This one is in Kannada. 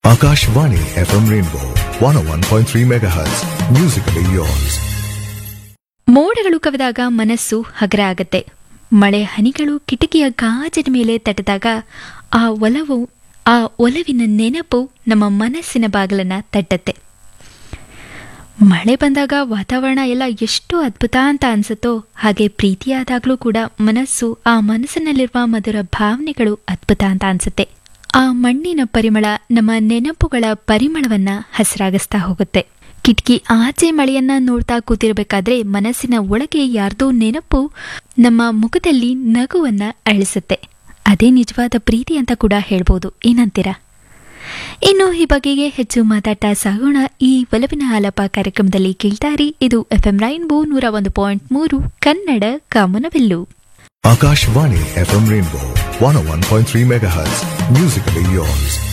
Akashvani FM Rainbow 101.3 MHz. Musically yours. ಮೋಡಗಳು ಕವಿದಾಗ ಮನಸ್ಸು ಹಗರ ಆಗತ್ತೆ ಮಳೆ ಹನಿಗಳು ಕಿಟಕಿಯ ಗಾಜಿನ ಮೇಲೆ ತಟ್ಟಿದಾಗ ಆ ಒಲವು ಆ ಒಲವಿನ ನೆನಪು ನಮ್ಮ ಮನಸ್ಸಿನ ಬಾಗಿಲನ್ನ ತಟ್ಟತ್ತೆ ಮಳೆ ಬಂದಾಗ ವಾತಾವರಣ ಎಲ್ಲ ಎಷ್ಟು ಅದ್ಭುತ ಅಂತ ಅನ್ಸುತ್ತೋ ಹಾಗೆ ಪ್ರೀತಿಯಾದಾಗ್ಲೂ ಕೂಡ ಮನಸ್ಸು ಆ ಮನಸ್ಸಿನಲ್ಲಿರುವ ಮಧುರ ಭಾವನೆಗಳು ಅದ್ಭುತ ಅಂತ ಅನ್ಸುತ್ತೆ ಆ ಮಣ್ಣಿನ ಪರಿಮಳ ನಮ್ಮ ನೆನಪುಗಳ ಪರಿಮಳವನ್ನ ಹಸಿರಾಗಿಸ್ತಾ ಹೋಗುತ್ತೆ ಕಿಟಕಿ ಆಚೆ ಮಳೆಯನ್ನ ನೋಡ್ತಾ ಕೂತಿರ್ಬೇಕಾದ್ರೆ ಮನಸ್ಸಿನ ಒಳಗೆ ಯಾರ್ದೋ ನೆನಪು ನಮ್ಮ ಮುಖದಲ್ಲಿ ನಗುವನ್ನ ಅಳಿಸುತ್ತೆ ಅದೇ ನಿಜವಾದ ಪ್ರೀತಿ ಅಂತ ಕೂಡ ಹೇಳ್ಬೋದು ಏನಂತೀರಾ ಇನ್ನು ಈ ಬಗೆಗೆ ಹೆಚ್ಚು ಮಾತಾಡ್ತಾ ಸಾಗೋಣ ಈ ಒಲವಿನ ಆಲಪ ಕಾರ್ಯಕ್ರಮದಲ್ಲಿ ಕೇಳ್ತಾರಿ ಇದು ಎಫ್ಎಂ ರೈನ್ಬೋ ನೂರ ಒಂದು ಪಾಯಿಂಟ್ ಮೂರು Kannada ಕಾಮನವೆಲ್ಲು Akashvani FM Rainbow 101.3 MHz. Musically yours.